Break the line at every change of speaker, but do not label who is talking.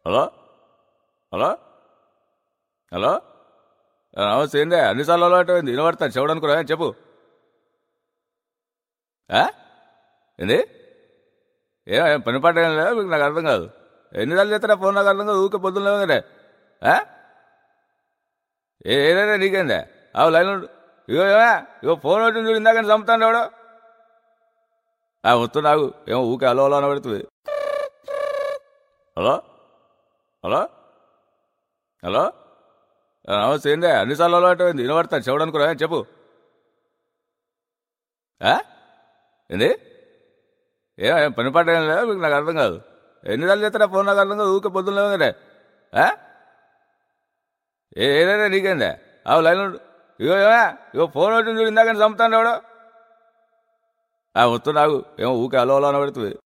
Hello hello hello ఆ, నమస్తే ఏందే అన్నిసార్లు అలవాటు అయింది వినబడతాను చెవడనుకురా చెప్పు ఆ? ఏంది ఏ ఏం పని పాట ఏం లేదా మీకు నాకు అర్థం కాదు ఎన్నిసార్లు చేస్తారా ఫోన్ నాకు అర్థం కాదు ఊకే పొద్దున్న లేవగానే ఆ? ఏ ఏదైనా నీకేందే అవు లైన్ ఉండు. ఇగో ఏమా ఇగో ఫోన్ వచ్చింది చూడు ఇందాక చంపుతాను ఎవడో ఆ వస్తున్నాగు ఏమో ఊకే అలో అలో అనబడుతుంది హలో హలో హలో ఆ, నమస్తే ఏందే అన్నిసార్లు అలవాటు అయింది వినబడతాను చెవడనుకురా చెప్పు ఆ? ఏంది ఏ ఏం పని పాట ఏం లేదా మీకు నాకు అర్థం కాదు ఎన్నిసార్లు చేస్తారా ఫోన్ నాకు అర్థం కాదు ఊకే పొద్దున్న లేవగానే ఆ? ఏ ఏదైనా నీకేందే అవు లైన్ ఉండు. ఇగో ఏమా ఇగో ఫోన్ వచ్చింది చూడు ఇందాక చంపుతాను ఎవడో ఆ వస్తున్నాగు ఏమో ఊకే అలో అలో అనబడుతుంది